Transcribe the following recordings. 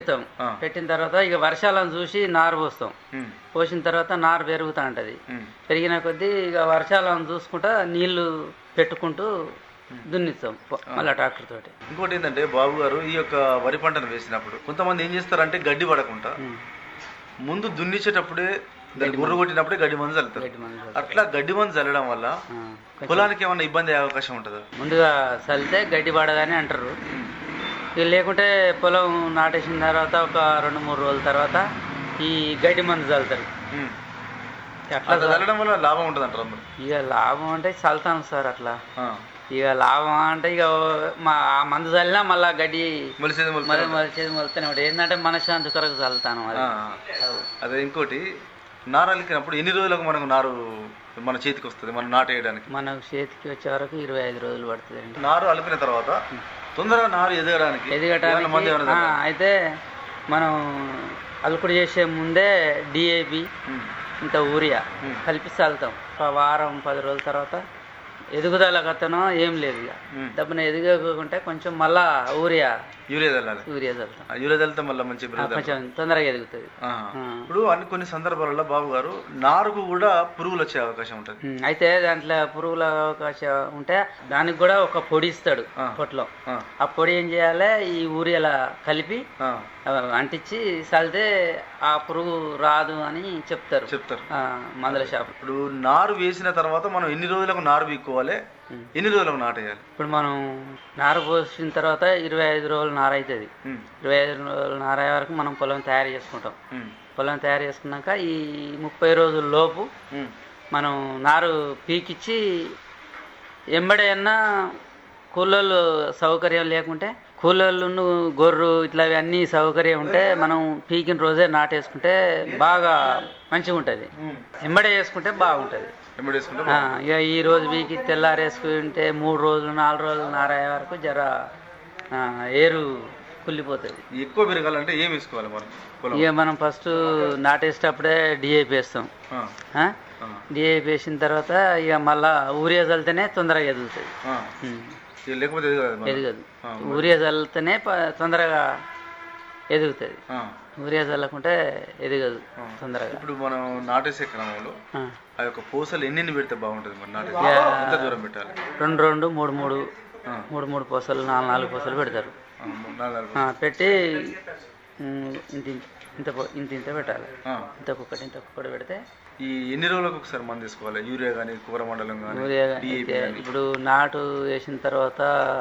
పెడతాం ఆ. పెట్టిన తర్వాత ఇక వర్షాలను చూసి నారు పోస్తాం ఉమ్, పోసిన తర్వాత నారు పెరుగుతూ ఉంటుంది ఉమ్, పెరిగిన కొద్దీ ఇక వర్షాలను చూసుకుంటా నీళ్లు పెట్టుకుంటూ దున్నిస్తాం ప- మళ్ళా ట్రాక్టర్ తోటి ఇంకోటి ఏంటంటే బాబు గారు ఈ యొక్క వరి పంటను వేసినప్పుడు కొంతమంది ఏం చేస్తారంటే గడ్డి పడకుండా ఉమ్. ముందు దున్నిచ్చేటప్పుడే దాన్ని గుర్రు కొట్టినప్పుడే గడ్డి మందు చల్లుతారు గడ్డి మందు చల్లుతారు. అట్లా గడ్డి మందు చల్లడం వల్ల ఆ, కొంచెం పొలానికి ఏమైనా ఇబ్బంది అయ్యే అవకాశం ఉంటుందా ముందుగా చల్లితే గడ్డి పడదని అంటారు ఇక లేకుంటే పొలం నాటేసిన తర్వాత ఒక రెండు మూడు రోజుల తర్వాత ఈ గడ్డి మందు చల్లుతారు ఉమ్. అట్లా అట్లా చల్లడం వల్ల లాభం ఉంటుంది అంటారు అందరూ ఇక లాభం అంటే చల్లుతాను సార్ అట్లా ఆ. ఇక లాభం అంటే ఇక మా ఆ మందు చల్లినా మళ్ళా గడ్డి మొలిసేది మొలిసేది మరి మొలిచేది మొలుతూనే ఉంటుంది ఏంటంటే మనశ్శాంతి కొరకు చల్లుతాను అది ఆ, ఆ. అదే ఇంకోటి నార అలికినప్పుడు ఎన్ని రోజులకు మనకు నారు మన చేతికి వస్తుంది మనం నాటు వేయడానికి మనకు చేతికి వచ్చే వరకు ఇరవై ఐదు రోజులు పడుతుంది అండి నారు అలిపిన తర్వాత తొందరగా నారు ఎదగడానికి ఏమైనా ఎదగటానికి మందు ఏమైనా ఆ, చల్లాలా? అయితే మనం అలుకుడు చేసే ముందే డిఏపి ఉమ్. ఇంత ఊరియా ఉమ్. కలిపి చల్లుతాం ఒక వారం పది రోజుల తర్వాత ఎదుగుదల గతనం ఏం లేదు ఇక ఉమ్. దెబ్బన ఎదగకుంటే కొంచెం మళ్ళా ఊరియా యూరియా చల్లాలి ఊరియా చల్లుతాం ఆ యూరియా చల్లితే మళ్ళీ మంచి ఆ, పెరుగుదల. కొంచెం తొందరగా ఎదుగుతుంది ఆ. ఆ. ఇప్పుడు అన్ని కొన్ని సందర్భాలలో బాబు గారు నారుకు కూడా పురుగులు వచ్చే అవకాశం ఉంటుంది ఉమ్, అయితే దాంట్లో పురుగుల అవకాశం ఉంటే దానికి కూడా ఒక పొడి ఇస్తాడు ఆ. పొట్లో ఆ. ఆ పొడి ఏం చేయాలి ఈ ఊరియలా కలిపి ఆ. ఆ, అంటించి చల్లితే ఆ పురుగు రాదు అని చెప్తారు చెప్తారు ఆ, మందుల షాప్ ఇప్పుడు నారు వేసిన తర్వాత మనం ఎన్ని రోజులకు నారు బీక్కోవాలి ఉమ్. ఎన్ని రోజులకు నాటేయాలి ఇప్పుడు మనం నార పోసిన తర్వాత ఇరవై ఐదు రోజులు నార అవుతుంది ఉమ్. ఇరవై ఐదు రోజులు నార అయ్యే వరకు మనం పొలం తయారు చేసుకుంటాం ఉమ్. పొలం తయారు చేసుకున్నాక ఈ ముప్పై రోజుల లోపు ఉమ్. మనం నారు పీకిచ్చి ఎంబడే అన్నా కూలోళ్ళు సౌకర్యం లేకుంటే కూలోళ్ళు గొర్రు ఇట్లా అన్నీ సౌకర్యం ఉంటే మనం పీకిన రోజే నాటేసుకుంటే బాగా మంచిగా ఉంటుంది ఉమ్. ఎంబడే వేసుకుంటే బాగుంటుంది ఎమ్మడి వేసుకుంటే ఆ, ఇక ఈ రోజు వీకి తెల్లారేసుకుంటే మూడు రోజులు నాలుగు రోజులు నారయ్యే వరకు జర ఆ, ఏరు కుళ్ళిపోతుంది ఎక్కువ పెరగాలంటే ఏం వేసుకోవాలి మనం పొలం ఇక మనం ఫస్ట్ నాటేసేటప్పుడే డిఏపి వేస్తాం ఆ. ఆ? ఆ. డిఏపి వేసిన తర్వాత ఇక మళ్ళా ఊరియా చల్లితేనే తొందరగా ఎదుగుతుంది ఆ. ఉమ్. ఇది లేకపోతే ఎదగదు మనం. ఎదగదు ఆ, ఊరియా చల్లితేనే ప- తొందరగా ఎదుగుతుంది ఆ. ఊరియా చల్లకుంటే ఎదగదు ఆ. తొందరగా ఇప్పుడు మనం నాటేసే క్రమంలో ఆ. ఆ యొక్క పూసలు ఎన్ని పెడితే బాగుంటుంది మరి నాటేసి యా. ఎంత దూరం పెట్టాలి రెండు రెండు మూడు మూడు ఆ. మూడు మూడు పూసలు నాలుగు నాలుగు పూసలు పెడతారు ఆ, మూడు, నాలుగు, నాలుగు. ఆ, పెట్టి ఉమ్, ఇంత ఇంత- ఇంత పొ- ఇంత ఇంత పెట్టాలి ఆ. ఇంత ఒక్కటి ఇంత ఒక్కటి పెడితే ఈ ఎన్ని రోజులకు ఒకసారి మంది తీసుకోవాలి యూరియా కానీ కూర మండలం కానీ ఊరియా డిఏపి అయితే కానీ ఇప్పుడు నాటు వేసిన తర్వాత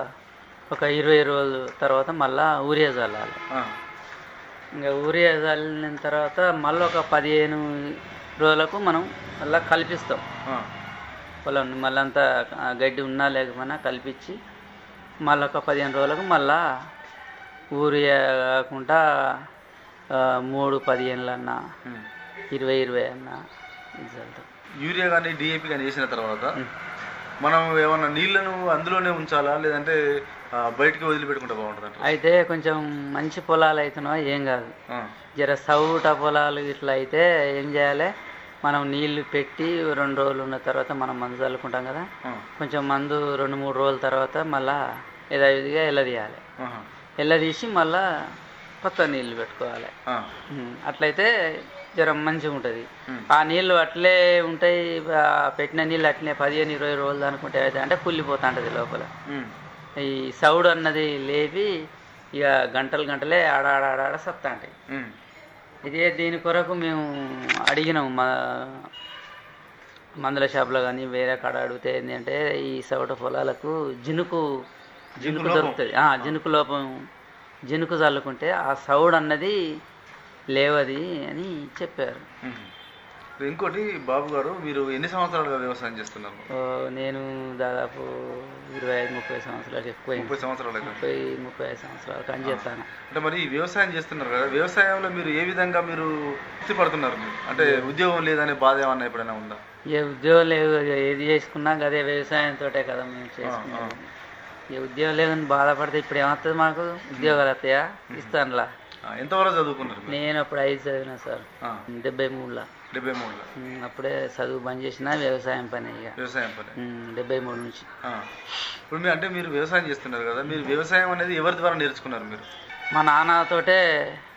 ఒక ఇరవై రోజుల తర్వాత మళ్ళా ఊరియా చల్లాలి ఆ. ఇంకా ఊరియా చల్లిన తర్వాత మళ్ళీ ఒక పదిహేను రోజులకు మనం మళ్ళీ కల్పిస్తాం ఆ. పొలం మళ్ళీ అంతా ఆ, గడ్డి ఉన్నా లేకపోయినా కల్పించి మళ్ళీ ఒక పదిహేను రోజులకు మళ్ళా ఊరియా కాకుండా ఆ, మూడు పదిహేనులన్నా ఉమ్. ఇరవై ఇరవై అన్నా ఇది చల్లుతాం యూరియా కానీ డిఏపి కానీ వేసిన తర్వాత మనం ఏమన్నా నీళ్లను అందులోనే ఉంచాలా లేదంటే ఆ, బయటికి వదిలిపెట్టుకుంటే బాగుంటుంది అంటారు అయితే కొంచెం మంచి పొలాలు అవుతున్నావా ఏం కాదు జర సౌట పొలాలు ఇట్లా అయితే ఏం చేయాలి మనం నీళ్లు పెట్టి రెండు రోజులు ఉన్న తర్వాత మనం మందు చల్లుకుంటాం కదా కొంచెం మందు రెండు మూడు రోజుల తర్వాత మళ్ళా యథావిధిగా ఎల్లదీయాలి ఎల్లదీసి మళ్ళా కొత్త నీళ్లు పెట్టుకోవాలి ఉమ్, అట్లయితే జ్వరం మంచిగా ఉంటుంది ఆ నీళ్లు అట్లే ఉంటాయి ఆ పెట్టిన నీళ్ళు అట్లే పదిహేను ఇరవై రోజులు అనుకుంటే అయితే అంటే కుళ్ళిపోతా ఉంటుంది లోపల ఈ సౌడు అన్నది లేపి ఇక గంటలు గంటలే ఆడ ఆడ ఆడ ఆడ సత్తా ఉంటాయి ఇదే దీని కొరకు మేము అడిగినాం మా మందుల షాప్లో కానీ వేరే కాడ అడిగితే ఏంటంటే ఈ సౌట పొలాలకు జినుకు జినుకు దొరుకుతుంది ఆ, జినుకు లోపం జినుకు చల్లుకుంటే ఆ సౌడ్ అన్నది లేవది అని చెప్పారు ఇంకోటి బాబు గారు మీరు ఎన్ని సంవత్సరాలుగా వ్యవసాయం చేస్తున్నారు ఓ, నేను దాదాపు ఇరవై ఐదు ముప్పై సంవత్సరాలకు ఎక్కువ ముప్పై సంవత్సరాలు అయితే ముప్పై ముప్పై ఐదు సంవత్సరాలు పని చేస్తాను అంటే మరి ఈ వ్యవసాయం చేస్తున్నారు కదా వ్యవసాయంలో మీరు ఏ విధంగా మీరు తృప్తి పడుతున్నారు మీరు అంటే ఉద్యోగం లేదనే బాధ ఏమన్నా ఎప్పుడైనా ఉందా ఏ ఉద్యోగం లేదు ఏది చేసుకున్నా అదే వ్యవసాయంతో కదా మేము చేసుకున్నాం ఏ ఉద్యోగం లేదని బాధపడితే ఇప్పుడు ఏమవుతుంది మాకు ఉద్యోగాలు వస్తాయా ఇస్తానులా ఆ, ఎంతవరకు చదువుకున్నారు మీరు నేను అప్పుడు ఐదు చదివినా సార్ ఆ, డెబ్బై మూడులో డెబ్బై మూడులో ఉమ్, అప్పుడే చదువు బంద్ చేసిన వ్యవసాయం పని ఇక వ్యవసాయం పని ఉమ్, డెబ్బై మూడు నుంచి ఆ. ఇప్పుడు మీరు అంటే మీరు వ్యవసాయం చేస్తున్నారు కదా మీరు వ్యవసాయం అనేది ఎవరి ద్వారా నేర్చుకున్నారు మీరు మా నాన్నతోటే